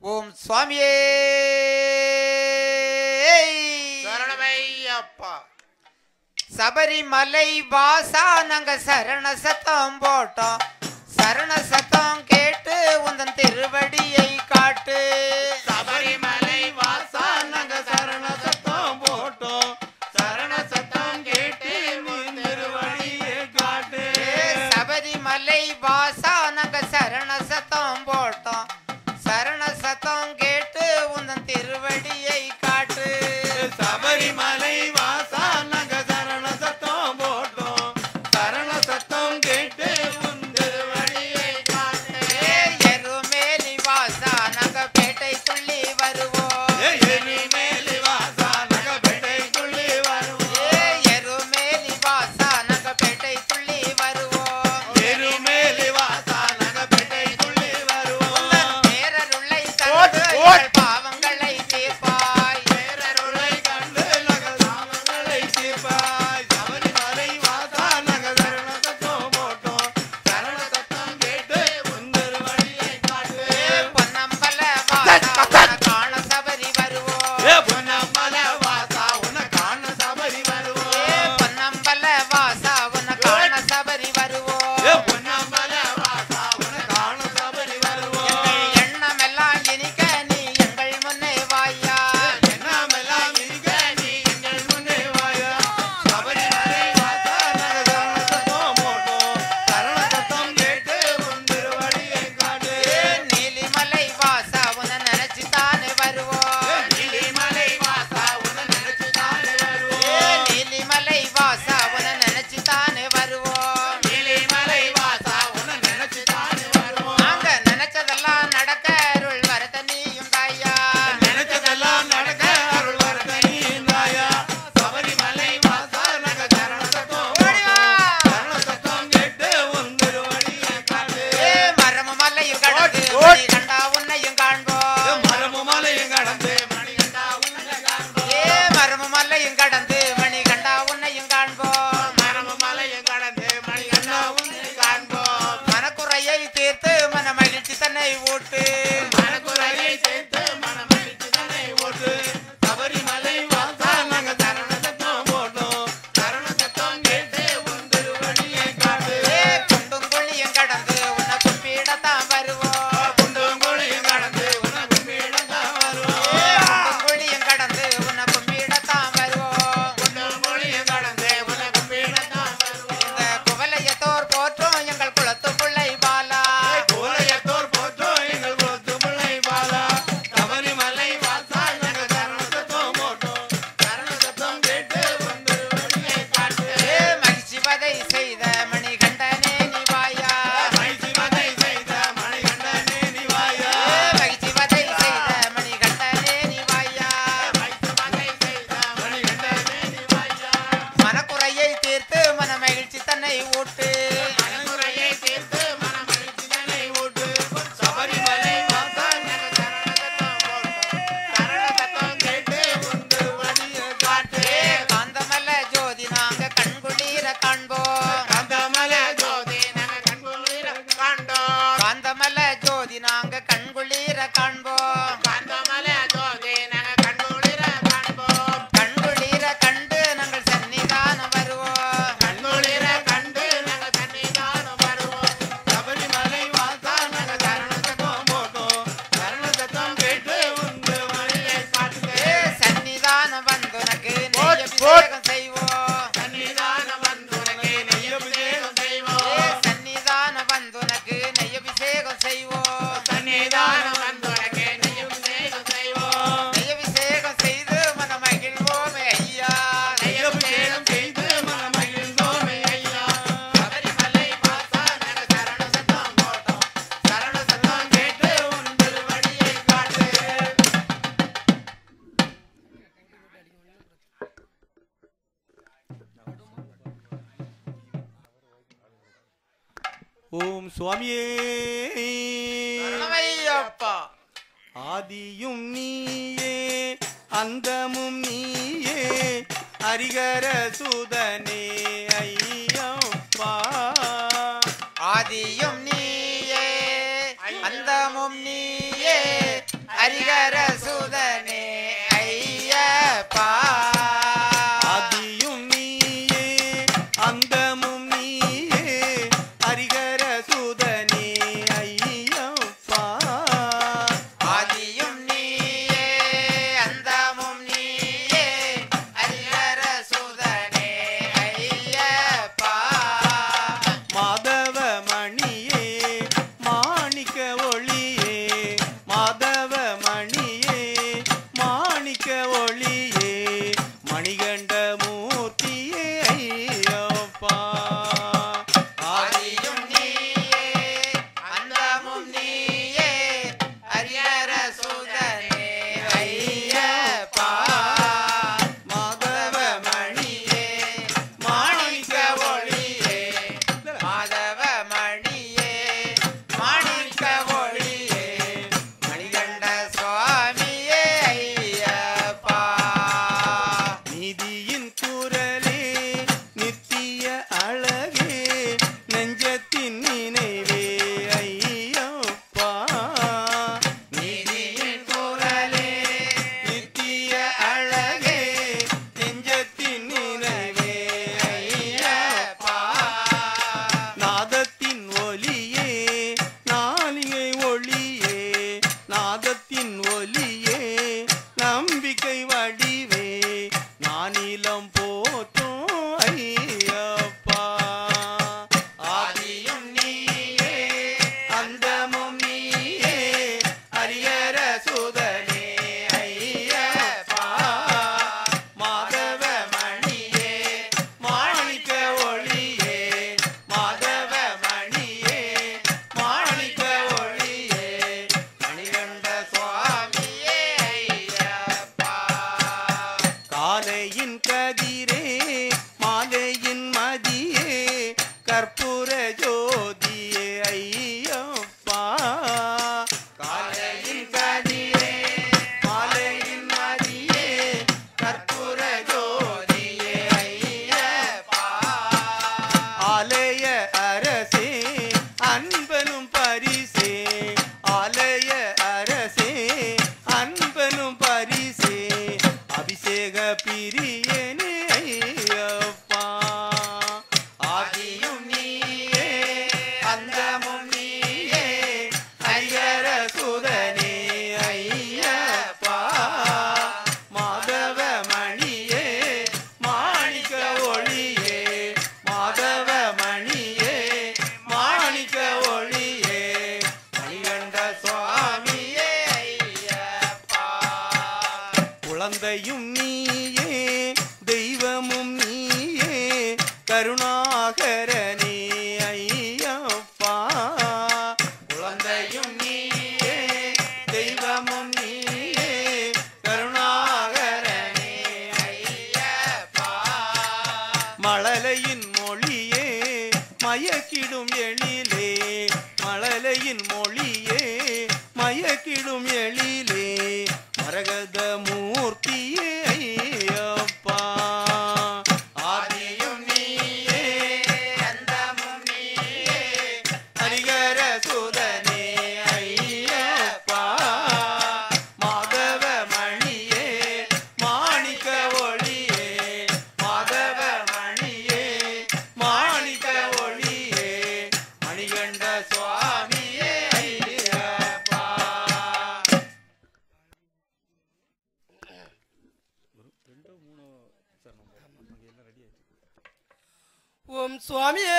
ஓம் சுவாமியே சரணமையப்பா சபரிமலை வாசா நாங்க சரண சத்தம் போட்டோம் சரண சத்தம் கேட்டு உந்தன் திருவடியை காட்டு சபரிமலை வாசா நாங்க சரண சத்தம் போட்டோம் சரண சத்தம் கேட்டு உன் திருவடியை காட்டு ஏ சபரிமலை வாசா நாங்க சரண சத்தம் போட்டோம் சரண சத்தம் கேட்டு உந்தன் திருவடியை காட்டு சபரிமலை வாசா நாங்க சரண சத்தம் போட்டோம் சரண சத்தம் கேட்டு உன் திருவடியை காட்டு ஏ எருமேலி வாசா நாங்க பேட்டை துள்ளி வருவோம் ஏ எரிமேலி வாசா நாங்க பேட்டைக்குள்ளே வருவோம் ஏ எருமேலி வாசா நாங்க பேட்டை துள்ளி வருவோம் எருமேலி வாசா நாங்க பேட்டைக்குள்ளே வருவோம் பேரருளை ஓட், தந்து ஓட். எங்கள் பாவங்களை தீர்ப்பாய் பேரருளை கண்டு நாங்கள் சாமங்களை தீர்ப்பாய். சபரிமலை வாசா நாங்கள் சரண சத்தம் போட்டோம். சரண சத்தம் கேட்டு உன் திருவடியை காட்டு. ஏ பொன்னம்பல வாசா உன்னை காண சபரி வருவோம் ஏ பொன்னம்பல வாசா, உன்னை காண சபரி வருவோம். ஏ பொன்னம்பல வாசா உன்னை காண சபரி வருவோம் ஏ பொன்னம்பல வாசா, உன்னை காண சபரி வருவோம். எங்கள் எண்ணமெல்லாம் இனிக்க நீ எங்கள் முன்னே வாயா எண்ணமெல்லாம் இருக்க நீ எங்கள் முன்னே வாயா. சபரிமலை வாசா, நாங்கள் சரண சத்தம் போட்டோம். சரண சத்தம் கேட்டு உன் திருவடியை காட்டு. ஏ நீலிமலை வாசா உன்னை நினைச்சுதானே வருவோம் நீலிமலை வாசா, உன்னை நினைச்சுதானே ஏ வருவோம். நீலிமலை வாசா உன்னை நினைச்சுதானே வருவோம் நீலிமலை வாசா, உன்னை நினைச்சுதானே வருவோம். நாங்க நினைச்சதெல்லாம் நடக்க அருள் வரத நீயும் தாயா நினைச்சதெல்லாம் நடக்க அருள் வரத நீ தாயா. சபரிமலை வாசா, நாங்கள் சரண சத்தம் ஓடி வா. போட்டோம். சரண சத்தம் கேட்டு உன் திருவடியை காட்டு. ஏ மரமு மலையும் கடந்து ஓட், ஓட். மணி கண்டா உன்னையும் காண்போம் மரமும் மலையும் கடந்து மணிகண்டா உன்னை காண்போம். ஏ மரமு மலையும் கடந்து மணி கண்டா உன்னையும் காண்போம் மரமும் மலையும் கடந்து மணிகண்டா உன்னை காண்போம். மனக்குறையை தீர்த்து மன மகிழ்ச்சி தன்னை ஊட்டு மனக்குறையை சேர்த்து மனமகிழ்ச்சி தன்னை ஓட்டு. சபரிமலை வாசா நாங்க சரண சத்தம் போட்டோம். சரண சத்தம் கேட்டு உன் திருவடியை காட்டு. ஏ குண்டும் குழியும் கடந்து உன்னை கும்பிடத்தான் வருவோம் குண்டும் குழியும் கடந்து உனக்கு பீடத்தான் ஏ வருவோம். குண்டும் குழியும் கடந்து உன்னை கும்பிடத்தான் வருவோம் குண்டும் குழியும் கடந்து உனக்கு பீடத்தான் வருவோம். இந்த குவலையத்தோர் போற்றும் எங்கள் குலத்து பிள்ளை பாலா கோலையத்தோர் போற்றோம் எங்கள் குலத்து பிள்ளை பாலா. சபரிமலை வாசா நாங்க சரண சத்தம் போட்டோம். சரண சத்தம் கேட்டு உன் திருவடியை காட்டு. ஏ மகிழ்ச்சி வதை செய்த மணிகண்டனே நீ வாயா மைசிவதை செய்த மணிகண்டனே நீ வாயா. ஏ மகிழ்ச்சி வதை செய்த மணிகண்டனே நீ வாயா மைசிவதை செய்த மணிகண்டனே நீ வாயா. மனக்குறையை தீர்த்து மன மகிழ்ச்சி தன்னை ஊட்டு மனக்குறையை தீர்த்து மனமகிழ்ச்சி தன்னை ஊட்டு. சபரிமலை வாசா நாங்க சரண சத்தம் போட்டோம். சரண சத்தம் கேட்டு உன் திருவடியை காட்டு. ஏ காந்தமல்ல ஜோதி நாங்க கண்குளீர காண்போம் காந்தமலை ஜோதி நாங்க கண்குளிர காண்டோம். காந்தமல்ல ஜோதி நாங்க கண்குளீர காண்போம் காந்தமலை ஜோதி நாங்க கண்குளிர காண்போம். கண்குளீர கண்டு நாங்கள் சன்னிதானம் வருவோம் கண்குளிர கண்டு நாங்க சன்னிதானம் வருவோம். சபரிமலை வாசா நாங்க சரண சத்தம் போட்டோம். சரண சத்தம் கேட்டு உன் திருவடியை காட்டு. ஏ சன்னிதானம் வந்துனக்கு போட், நெய் போட். அபிஷேகம் செய்வோம் சன்னிதானம் வந்துனக்கே நெய் அபிஷேகம் ஏ செய்வோம். சன்னிதானம் வந்துனக்கு நெய் அபிஷேகம் செய்வோம் சன்னிதானம் வந்துனக்கே நெய் அபிஷேகம் செய்வோம். நெய் அபிஷேகம் செய்து மன மகிழ்வோமே ஐயா நெய் அபிஷேகம் செய்து மனமகிழ்ந்தோமே ஐயா. சபரிமலை வாசா நாங்க சரண சத்தம் போட்டோம். சரண சத்தம் கேட்டு உன் திருவடியை காட்டு. ஓம் சுவாமியே சரணமையப்பா ஆதியும் நீயே அந்தமும் நீயே ஹரிகர சுதனே ஐயப்பா ஆதியும் நீயே அந்தமும் நீயே ஹரிகர சுதனே ஐயப்பா ஆதியும் நீயே அந்தமும் நீயே ஹரிகர சுதனே ஐயப்பா ஆதியும் நீயே அந்தமும் நீயே ஹரிகர சுதனே ஐயப்பா மாதவ மணியே மாணிக்க ஒளியே மாதவ மணியே மாணிக்க ஒளியே மணிகண்ட மூர்த்தியே ஐயப்பா ஆதியும் நீயே அந்தமும் நீயே ஹரிகர சுதனே ஐயப்பா மாதவ மணியே மாணிக்க ஒளியே மாதவ மணியே மாணிக்க ஒளியே மணிகண்ட சுவாமியே ஐயப்பா நீதியின் குரலே நித்திய அழகே நெஞ்சத்தின் நினைவே ஐயப்பா நீதியின் குரலே நித்திய அழகே நெஞ்சத்தின் நினைவே ஐயப்பா நாதத்தின் ஒலியே நாளிகை ஒளியே நாதத்தின் ஒலியே நம்பிக்கை வடிவே நானிலம் போற்றும் ஐயப்பா ஆதியும் நீயே அந்தமும் நீயே ஹரியர சுதனே ஐயப்பா மாதவ மணியே மாணிக்க ஒளியே மாதவ மணியே மாணிக்க ஒளியே மணிகண்ட சுவாமியே ஐயப்பா காலையின் கதிரே மாலையின் மதியே கற்பூர ஜோதியே ஐயப்பா காலையின் கதிரே மாலையின் மதியே கற்பூர ஜோதியே ஐயப்பா ஆலய அரசே அன்பனும் பரிசே ஆலய அரசே அன்பனும் பரிசே அபிஷேக பிரியனே ஐயப்பா ஆதியும் நீயே அந்தமும் நீயே ஐயர சுதனே ஐயப்பா மாதவ மணியே மாணிக்க ஒளியே மாதவ மணியே மாணிக்க ஒளியே மணிகண்ட சுவாமியே ஐயப்பா குழந்தையும் நீயே தெய்வமும் நீயே கருணாகரனே ஐயப்பா குழந்தையும் நீயே தெய்வமும் நீயே கருணாகரனே ஐயப்பா மழலையின் மொழியே மயக்கிடும் எழிலே மழலையின் மொழியே மயக்கிடும் எழிலே மரகத மூர்த்தியே ஐயப்பா ஆதியும் நீயே அந்தமும் நீயே ஹரிகர சுதனே ஐயப்பா மாதவ மணியே மாணிக்க ஒளியே மாதவ மணியே மாணிக்க ஒளியே மணிகண்ட சுவாமியே ஐயப்பா ஓம் சுவாமியே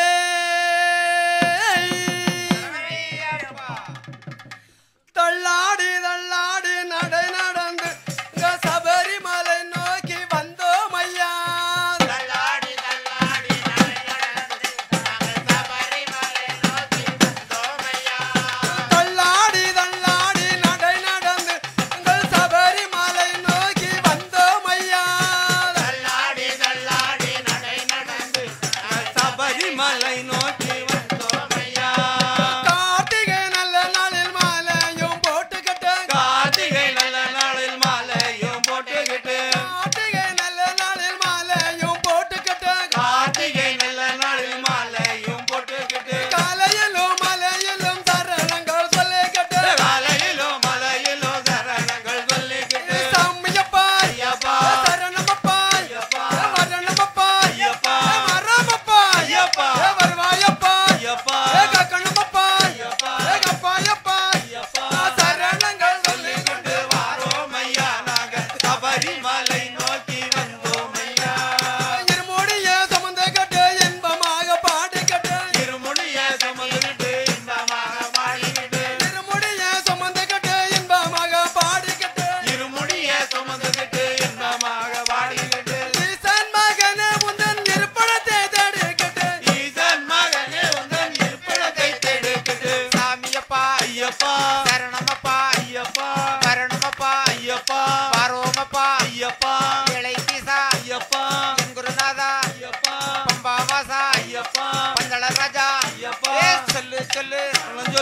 தள்ளாடி தள்ளாடி நடை நடந்து இங்க சபரிமலை நோக்கி வந்தோம் ஐயா தள்ளாடி தள்ளாடி நடை நடந்து நாங்கள் சபரிமலை நோக்கி வந்தோமையா தள்ளாடி தள்ளாடி நடை நடந்து இங்க சபரிமலை நோக்கி வந்தோம் ஐயா தள்ளாடி தள்ளாடி நடை நடந்து நாங்கள் சபரிமலை நோக்கி சொல்லு சரணம்